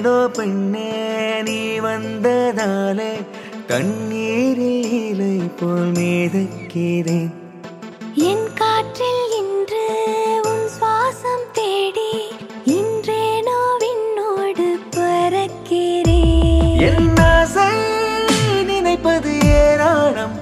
ஏனேனோ பெண்ணே நீ வந்ததாலே கண்ணீரில் இலை போல் மீதக்கிறேன் என் காற்றில் இன்று உன் சுவாசம் தேடி இன்றேனோ விண்ணோடு பறக்கிறேன் என் ஆசை நினைப்பது ஏராளம்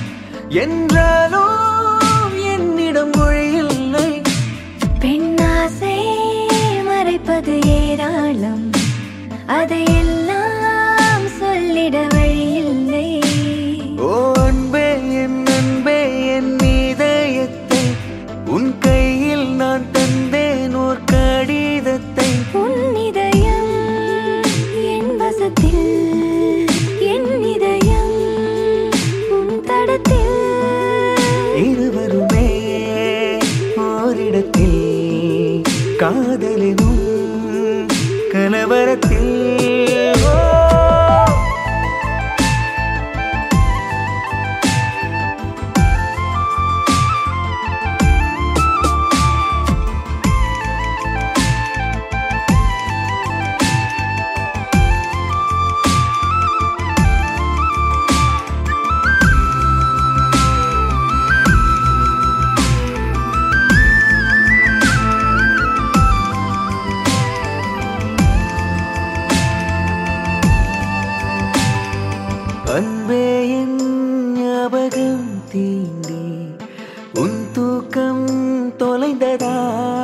என்றாலும் என்னிடம் மொழி இல்லை பெண்ணாசை மறைப்பது ஏராளம் அதையெல்லாம் சொல்லிட வழியில்லை ஓ அன்பே என் அன்பே என் இதயத்தை உன் கையில் நான் தந்தேன் ஓர் கடிதத்தை உன் இதயம் என் வசத்தில் என் இதயம் உன் தடத்தில் இருவருமே ஓரிடத்தில் காதலினும் கலவரத்தில் ஓ அன்பே என் ஞாபகம் தீண்டி உன் தூக்கம் தொலைந்ததா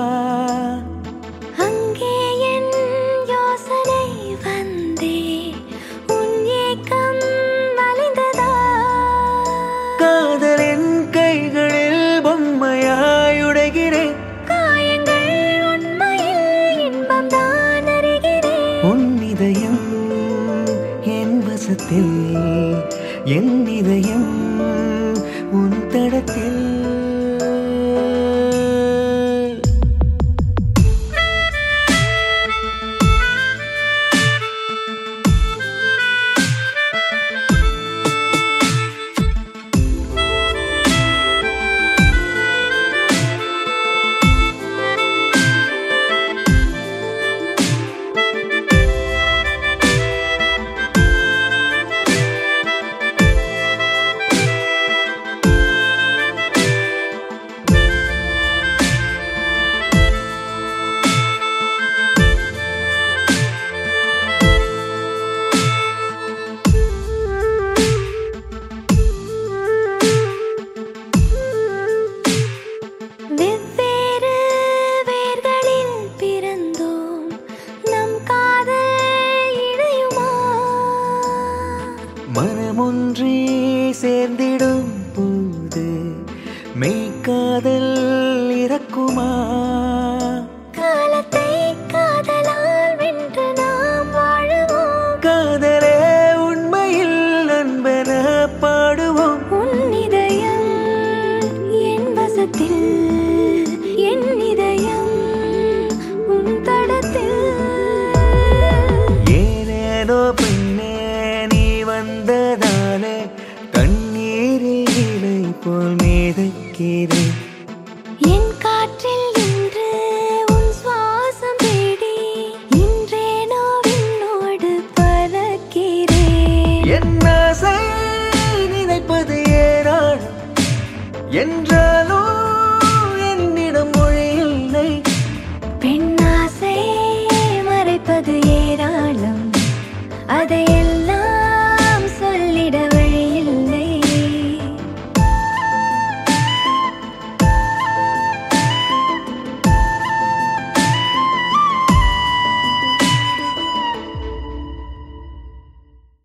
அங்கே என் யோசனை வந்தே உன் ஏக்கம் வளைந்ததா காதலின் கைகளில் பொம்மையாய் உடைகிறேன் காயங்கள் உண்மையில் இன்பம் தான் அறிகிறேன் உன் இதயம் என் வசத்தில் என் இதயம் உன் தடத்தில் வெவ்வேறு வேர்களில் பிறந்தோம் நம் காதல் இணையுமா மனமொன்றே சேர்ந்திடும் போது மெய்க்காதல் இறக்குமா காலத்தை காதலால் வென்று நாம் வாழுவோம் காதலே உண்மையில் நண்பன பாடுவோம் உன் இதயம் என் வசத்தில் என் இதயம் உன் தடத்தில் ஏனேனோ பெண்ணே நீ வந்ததாலே கண்ணீரில் இலை போல் மீதக்கிறேன் என் காற்றில் இன்று உன் சுவாசம் தேடி இன்றேனோ விண்ணோடு பறக்கிறேன் என் ஆசை நினைப்பது ஏராளம் என்ற